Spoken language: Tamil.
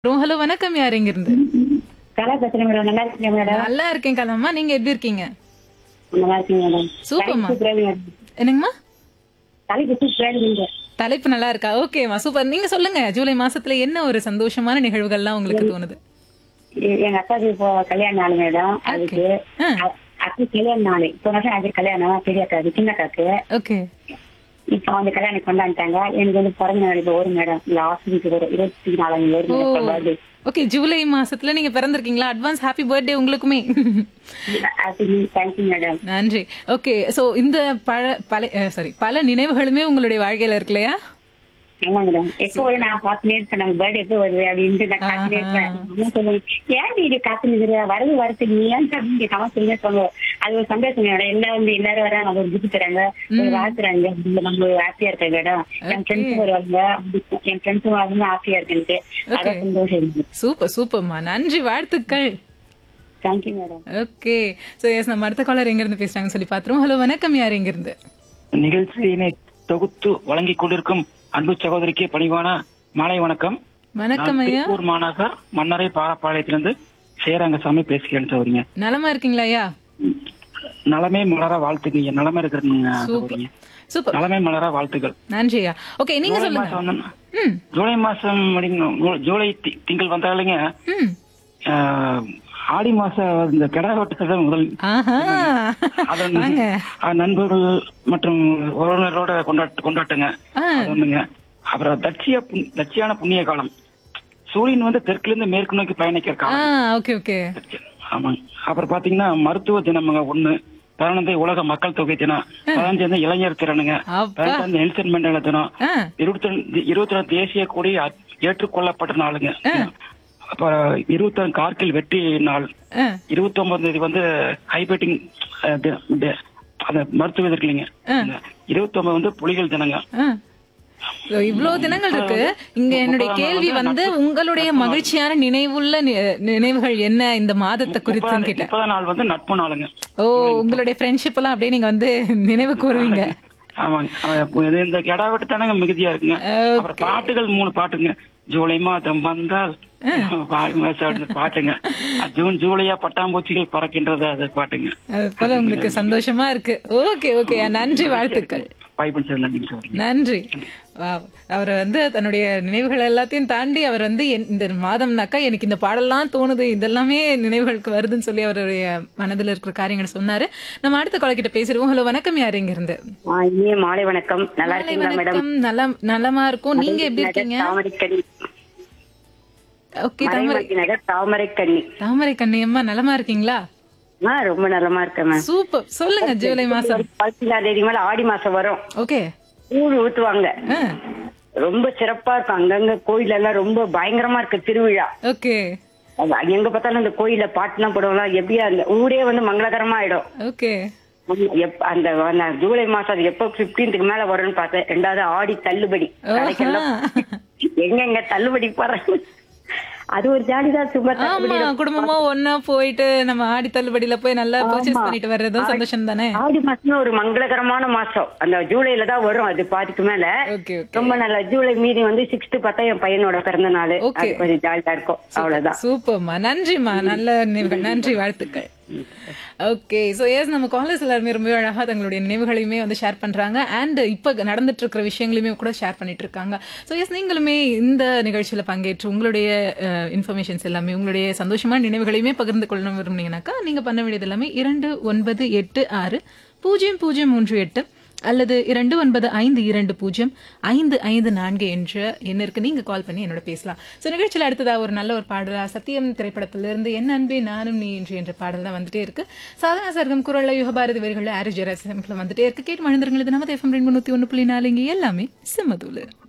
ஹலோ வணக்கம் யார் எங்க இருந்து கலா பேசுறேன் மேடம் நல்லா இருக்கீங்க மேடம் நல்லா இருக்கேன் கலம்மா நீங்க எப்படி இருக்கீங்க நல்லா இருக்கீங்க மேடம் சூப்பர்மா. சூப்பரா மேடம் என்னங்கம்மா தலைக்கு சூப்பரா இருக்கீங்க தலைப்பு நல்லா இருக்கா ஓகேம்மா சூப்பர் நீங்க சொல்லுங்க ஜூலை மாசத்துல என்ன ஒரு சந்தோஷமான நிகழ்வுகள்லாம் உங்களுக்கு தோணுது எ- எங்க அக்காவுக்கு இப்போ கல்யாண நாள் மேடம் அதுக்கு ஆ. அ- அக்கா கல்யாண நாள் இப்போ வருஷம் அது கல்யாணம் பெரிய அக்காவுக்கு சின்ன அக்காவுக்கு ஓகே இப்போ வந்து கல்யாணம் கொண்டாண்டாங்க எனக்கு வந்து பிறந்த நாள் இப்போ வரும் மேடம் லாஸ்ட் வீக் வரும் இருபத்தி நாலாம் தேதி வரும் மேடம் பர்த்டே ஓகே ஜூலை மாசத்துல நீங்க பிறந்திருக்கீங்களா அட்வான்ஸ் ஹாப்பி பர்த்டே உங்களுக்குமே தேங்க்யூ மேடம் நன்றி ஓகே சோ இந்த பல பல சாரி பல நினைவுகளுமே உங்களுடைய வாழ்க்கையில இருக்கு இல்லையா ஆமா மேடம் எப்போ வரும் நான் பார்த்துனே இருப்பேன் நம்ம பர்த்டே எப்போ வருது அப்படின்ட்டு நான் காத்துனே இருப்பேன் அம்மா சொல்லுவாங்க ஏன் நீ இது காத்து நிக்கிற வரது வரது நீ ஏன் அப்படின்னு கமா சொல்லுங்க சொல்லுவோம் அது ஒரு சந்தோஷம் மேடம் எல்லாம் வந்து எல்லாரும் வர நம்ம ஒரு கிஃப்ட் தராங்க ஒரு வாழ்த்துறாங்க இதுல நம்ம ஹாப்பியா இருக்கேன் மேடம் என் ஃப்ரெண்ட்ஸும் வருவாங்க என் ஃப்ரெண்ட்ஸும் வந்து ஹாப்பியா இருக்குன்ட்டு அதான் சந்தோஷம் இருக்கு சூப்பர் சூப்பர்மா நன்றி வாழ்த்துக்கள் thank you madam okay so yes நம்ம அடுத்த காலர் எங்க இருந்து பேசுறாங்கன்னு சொல்லி பாத்துருவோம் ஹலோ வணக்கம் யார் எங்க இருந்து நிகழ்ச்சியினை தொகுத்து வழங்கிக் கொண்டிருக்கும் அன்பு சகோதரிக்கு பணிவான மாலை வணக்கம் வணக்கம் நான் ஐயா திருப்பூர் மாநகர் மன்னரை பாலப்பாளையத்திலிருந்து சேரங்கசாமி பேசுகிறேன் சகோதரிங்க நலமா இருக்கீங்களா ஐயா நலமே மலர வாழ்த்துக்கீங்க நலமே இருக்கிறீங்க சூப்பர் சகோதரிங்க சூப்பர் நலமே மலர வாழ்த்துக்கள் நன்றி ஐயா ஓகே நீங்க ஜூலை சொல்லுங்க மாசம் வந்து- ம் ஜூலை மாசம் முடிங்க- ஜூ- ஜூலை தி- திங்கள் வந்தாலுங்க ம் ஆஹ், ஆடி மாசம் இந்த கிடா வெட்டுறது முதல் ஆஹா அது வாங்க ஆஹ், நண்பர்கள் மற்றும் உறவினரோட கொண்டாட்டு கொண்டாட்டுங்க ஆ அது ஒண்ணுங்க அப்புறம் தட்சிய புண்- தட்சியான புண்ணிய காலம் சூரியன் வந்து தெற்குல இருந்து மேற்கு நோக்கி பயணிக்கிற ஆ காலம் ஓகே ஓகே ஆமாங்க அப்புறம் பாத்தீங்கன்னா மருத்துவ தினமுங்க ஒண்ணு பதினொன்று உலக மக்கள் தொகை தினம் பதினஞ்சு வந்து இளைஞர் திறனுங்க அப்பா பதினெட்டு நெல்சன் மண்டல தினம் ஆ இருபத்தி ரெண்டு இருபத்தி ரெண்டு தேசிய கொடி அ- ஏற்றுக்கொள்ளப்பட்ட நாளுங்க அப்புறம் இருபத்தி ரெண்டு கார்கில் வெற்றி நாள் ஆ இருபத்தி ஒன்பது தேதி வந்து ஹைபேட்டிங் அந்த மருத்துவ இது இருக்குல்லைங்க இருபத்தி ஒன்பது வந்து புலிகள் தினங்க ஆ So, இவ்ளோ தினங்கள் இருக்கு இங்க என்னுடைய கேள்வி வந்து உங்களுடைய மகிழ்ச்சியான நினைவுள்ள நி- நினைவுகள் என்ன இந்த மாதத்தை குறித்துன்னு கேட்டேன் முப்பதாம் நாள் வந்து நட்பு நாளுங்க ஓ உங்களுடைய ஃப்ரெண்ட்ஷிப் எல்லாம் அப்படியே நீங்க வந்து நினைவு கூறுவீங்க ஆமாங்க அஹ் இப்ப இது இந்த கெடா வெட்டு தானங்க மிகுதியா இருக்குங்க அப்புறம் பாட்டுகள் மூணு பாட்டுங்க ஜூலை மாதம் வந்தால் வாய் மாசம் அப்படின்னு பாட்டுங்க அஹ் ஜூன் ஜூலையா பட்டாம்பூச்சிகள் பறக்கின்றது அது பாட்டுங்க அது போல உங்களுக்கு சந்தோஷமா இருக்கு ஓகே ஓகே நன்றி வாழ்த்துக்கள் பைபிள் சார் நன்றி சொல்றீங்க நன்றி Wow. அவர் வந்து தன்னுடைய நினைவுகள் எல்லாத்தையும் தாண்டி அவர் வந்து என்- இந்த மாதம்னாக்கா எனக்கு இந்த பாடல்லாம் தோணுது இதெல்லாமே நினைவுகளுக்கு வருதுன்னு சொல்லி அவருடைய மனதில் இருக்கிற காரியங்களை சொன்னாரு நம்ம அடுத்த கொலைக்கிட்ட பேசிடுவோம் ஹலோ வணக்கம் யார் இங்க இருந்து இனிய மாலை வணக்கம் நல்லா மாலை இருக்கீங்களா மேடம் வணக்கம் நலம் நலமா இருக்கும் நீங்க எப்படி இருக்கீங்க தாமரைக்கண்ணி ஓகே தாமரை மறைமதி நகர் தாமரைக்கண்ணி தாமரை கண்ணியம்மா நலமா இருக்கீங்களா ஆ ரொம்ப நலமா இருக்கேன் மேம் சூப்பர் சொல்லுங்க ஜூலை மாசம் பதினாலாம் தேதி மேல ஆடி மாசம் வரும் ஓகே கூழ் ஊத்துவாங்க ஆ ரொம்ப சிறப்பா இருக்கும் அங்கங்க கோயில் எல்லாம் ரொம்ப பயங்கரமா இருக்கு திருவிழா ஓகே அது எங்க பார்த்தாலும் அந்த கோயில்ல பாட்டுலாம் போடுவாங்க எப்படியா அந்த ஊரே வந்து மங்களகரமா ஆயிடும் ஓகே எப்- அந்த அந்த ஜூலை மாசம் அது எப்போ பிப்டீன்த்துக்கு மேல வரும்னு பார்த்தேன் ரெண்டாவது ஆடி தள்ளுபடி கடைக்கெல்லாம் எங்க எங்க தள்ளுபடி போடுறாங்க அது ஒரு ஜாலி தான் சும்மா தள்ளுபடி ஆமா குடும்பமா ஒன்னா போயிட்டு நம்ம ஆடி தள்ளுபடியில போய் நல்லா பர்ச்சேஸ் பண்ணிட்டு வர்றதும் சந்தோஷம் தானே ஆடி மாசம் ஒரு மங்களகரமான மாசம் அந்த ஜூலைல தான் வரும் அது பாதிக்கு மேல ஓகே ஓகே ரொம்ப நல்ல ஜூலை மீதி வந்து சிக்ஸ்த் பார்த்தா என் பையனோட பிறந்த நாள் Okay. அது கொஞ்சம் ஜாலியா இருக்கும் அவ்வளவுதான் சூப்பர்மா நன்றிம்மா நல்ல நினைவுகள் நன்றி வாழ்த்துக்கள் ஓகே ஸோ எஸ் நம்ம காலேஜ் எல்லாருமே ரொம்ப அழகா தங்களுடைய நினைவுகளையுமே வந்து ஷேர் பண்றாங்க அண்ட் இப்போ நடந்துட்டு இருக்கிற விஷயங்களையுமே கூட ஷேர் பண்ணிட்டு இருக்காங்க ஸோ எஸ் நீங்களுமே இந்த நிகழ்ச்சியில பங்கேற்று உங்களுடைய இன்ஃபர்மேஷன்ஸ் எல்லாமே உங்களுடைய சந்தோஷமான நினைவுகளையுமே பகிர்ந்து கொள்ள விரும்புனீங்கன்னாக்கா நீங்க பண்ண வேண்டியது எல்லாமே இரண்டு ஒன்பது எட்டு ஆறு பூஜ்ஜியம் பூஜ்ஜியம் மூன்று எட்டு அல்லது இரண்டு ஒன்பது ஐந்து இரண்டு பூஜ்ஜியம் ஐந்து ஐந்து நான்கு என்ற எண்ணிற்கு நீங்க கால் பண்ணி என்னோட பேசலாம் ஸோ நிகழ்ச்சியில் அடுத்ததா ஒரு நல்ல ஒரு பாடலா சத்தியம் திரைப்படத்திலிருந்து என் அன்பே நானும் நீ என்று என்ற பாடல் தான் வந்துட்டே இருக்கு சாதனா சர்க்கம் குரல்ல யுகபாரதி வரிகளில் ஆரிஜரா வந்துட்டே இருக்கு கேட்டு மழுந்திருங்கள் இது நம்ம எஃப்எம் ரெண்டு நூத்தி ஒன்று புள்ளி நாலு இங்கே எல்லாமே சிம்மதூலு